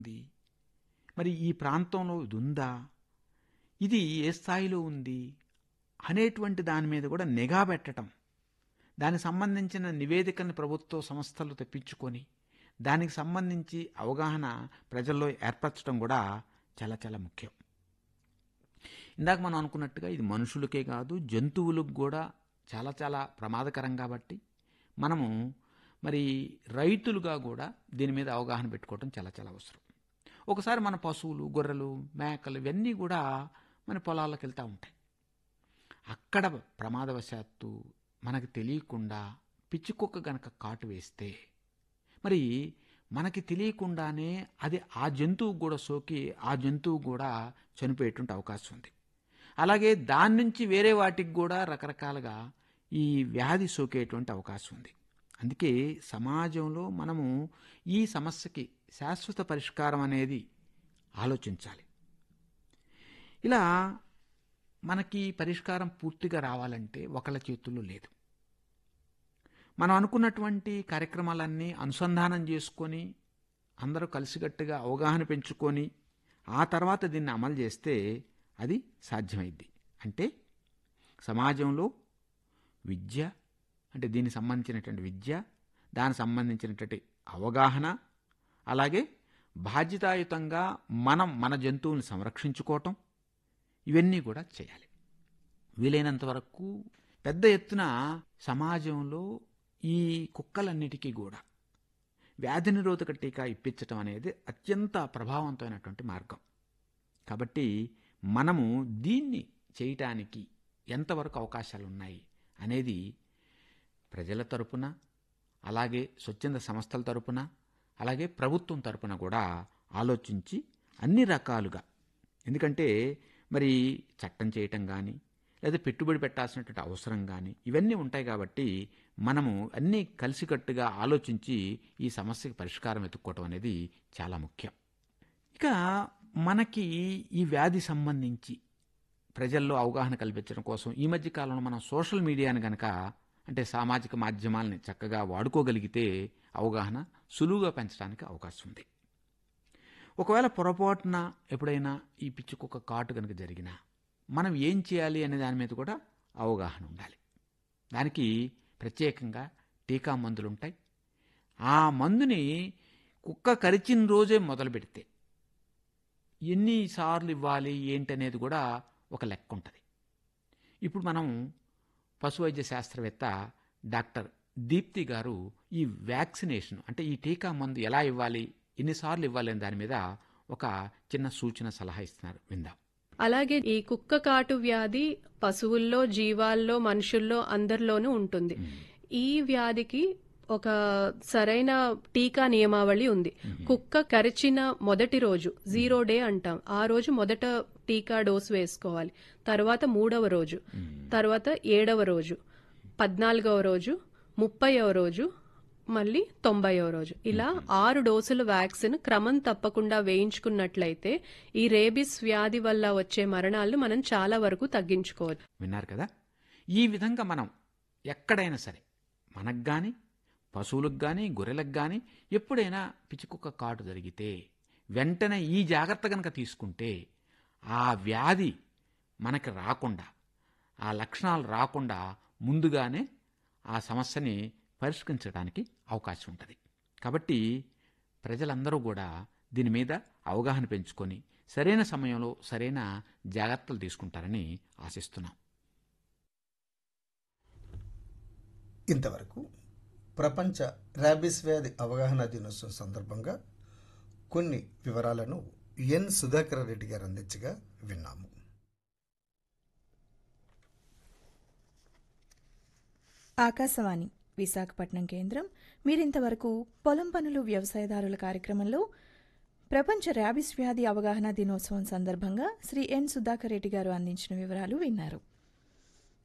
ఉంది మరి ఈ ప్రాంతంలో ఇది ఉందా ఇది ఏ స్థాయిలో ఉంది అనేటువంటి దాని మీద కూడా నిఘా పెట్టడం దానికి సంబంధించిన నివేదికలను ప్రభుత్వ సంస్థలు తెప్పించుకొని దానికి సంబంధించి అవగాహన ప్రజల్లో ఏర్పరచడం కూడా చాలా చాలా ముఖ్యం ఇందాక మనం అనుకున్నట్టుగా ఇది మనుషులకే కాదు జంతువులకు కూడా చాలా చాలా ప్రమాదకరం కాబట్టి మనము మరి రైతులుగా కూడా దీని మీద అవగాహన పెట్టుకోవడం చాలా చాలా అవసరం ఒకసారి మన పశువులు గొర్రెలు మేకలు ఇవన్నీ కూడా మన పొలాల్లోకి వెళ్తూ ఉంటాయి అక్కడ ప్రమాదవశాత్తు మనకు తెలియకుండా పిచ్చి కుక్క గనక కాటు వేస్తే మరి మనకి తెలియకుండానే అది ఆ జంతువు కూడా సోకి ఆ జంతువు కూడా చనిపోయేటువంటి అవకాశం ఉంది అలాగే దాని నుంచి వేరే వాటికి కూడా రకరకాలుగా ఈ వ్యాధి సోకేటువంటి అవకాశం ఉంది అందుకే సమాజంలో మనము ఈ సమస్యకి శాశ్వత పరిష్కారం అనేది ఆలోచించాలి ఇలా మనకి పరిష్కారం పూర్తిగా రావాలంటే ఒకళ్ళ చేతుల్లో లేదు మనం అనుకున్నటువంటి కార్యక్రమాలన్నీ అనుసంధానం చేసుకొని అందరూ కలిసికట్టుగా అవగాహన పెంచుకొని ఆ తర్వాత దీన్ని అమలు చేస్తే అది సాధ్యమైద్ది అంటే సమాజంలో విద్య అంటే దీనికి సంబంధించినటువంటి విద్య దానికి సంబంధించినటువంటి అవగాహన అలాగే బాధ్యతాయుతంగా మనం మన జంతువుని సంరక్షించుకోవటం ఇవన్నీ కూడా చేయాలి వీలైనంత వరకు పెద్ద ఎత్తున సమాజంలో ఈ కుక్కలన్నిటికీ కూడా వ్యాధి నిరోధక టీకా ఇప్పించటం అనేది అత్యంత ప్రభావవంతమైనటువంటి మార్గం కాబట్టి మనము దీన్ని చేయటానికి ఎంతవరకు అవకాశాలు ఉన్నాయి అనేది ప్రజల తరపున అలాగే స్వచ్ఛంద సంస్థల తరపున అలాగే ప్రభుత్వం తరపున కూడా ఆలోచించి అన్ని రకాలుగా ఎందుకంటే మరి చట్టం చేయటం కానీ లేదా పెట్టుబడి పెట్టాల్సినటువంటి అవసరం కానీ ఇవన్నీ ఉంటాయి కాబట్టి మనము అన్నీ కలిసికట్టుగా ఆలోచించి ఈ సమస్యకి పరిష్కారం ఎత్తుక్కోవటం అనేది చాలా ముఖ్యం ఇక మనకి ఈ వ్యాధి సంబంధించి ప్రజల్లో అవగాహన కల్పించడం కోసం ఈ మధ్య కాలంలో మనం సోషల్ మీడియాని గనక అంటే సామాజిక మాధ్యమాలని చక్కగా వాడుకోగలిగితే అవగాహన సులువుగా పెంచడానికి అవకాశం ఉంది ఒకవేళ పొరపాటున ఎప్పుడైనా ఈ పిచ్చి కుక్క కాటు కనుక జరిగినా మనం ఏం చేయాలి అనే దాని మీద కూడా అవగాహన ఉండాలి దానికి ప్రత్యేకంగా టీకా మందులు ఉంటాయి ఆ మందుని కుక్క కరిచిన రోజే మొదలు పెడితే ఎన్నిసార్లు ఇవ్వాలి ఏంటనేది కూడా ఒక లెక్క ఉంటుంది ఇప్పుడు మనం పశువైద్య శాస్త్రవేత్త డాక్టర్ దీప్తి గారు ఈ వ్యాక్సినేషన్ అంటే ఈ టీకా మందు ఎలా ఇవ్వాలి ఎన్నిసార్లు ఇవ్వాలి అనే దాని మీద ఒక చిన్న సూచన సలహా ఇస్తున్నారు విందాం అలాగే ఈ కుక్క కాటు వ్యాధి పశువుల్లో జీవాల్లో మనుషుల్లో అందరిలోనూ ఉంటుంది ఈ వ్యాధికి ఒక సరైన టీకా నియమావళి ఉంది కుక్క కరిచిన మొదటి రోజు జీరో డే అంటాం ఆ రోజు మొదట టీకా డోస్ వేసుకోవాలి తర్వాత మూడవ రోజు తర్వాత ఏడవ రోజు పద్నాలుగవ రోజు ముప్పైవ రోజు మళ్ళీ తొంభైవ రోజు ఇలా ఆరు డోసుల వ్యాక్సిన్ క్రమం తప్పకుండా వేయించుకున్నట్లయితే ఈ రేబిస్ వ్యాధి వల్ల వచ్చే మరణాలను మనం చాలా వరకు తగ్గించుకోవచ్చు విన్నారు కదా ఈ విధంగా మనం ఎక్కడైనా సరే మనకు కానీ పశువులకు కానీ గొర్రెలకు కానీ ఎప్పుడైనా పిచ్చికుక్క కాటు జరిగితే వెంటనే ఈ జాగ్రత్త కనుక తీసుకుంటే ఆ వ్యాధి మనకి రాకుండా ఆ లక్షణాలు రాకుండా ముందుగానే ఆ సమస్యని పరిష్కరించడానికి అవకాశం ఉంటుంది కాబట్టి ప్రజలందరూ కూడా దీని మీద అవగాహన పెంచుకొని సరైన సమయంలో సరైన జాగ్రత్తలు తీసుకుంటారని ఆశిస్తున్నాం ఇంతవరకు ప్రపంచ ర్యాబిస్ వ్యాధి అవగాహన దినోత్సవం సందర్భంగా కొన్ని వివరాలను ఎన్ సుధాకర్ రెడ్డి గారు అందించగా విన్నాము ఆకాశవాణి విశాఖపట్నం కేంద్రం మీరింతవరకు పొలం పనులు వ్యవసాయదారుల కార్యక్రమంలో ప్రపంచ ర్యాబిస్ వ్యాధి అవగాహన దినోత్సవం సందర్భంగా శ్రీ ఎన్ సుధాకర్ రెడ్డి గారు అందించిన వివరాలు విన్నారు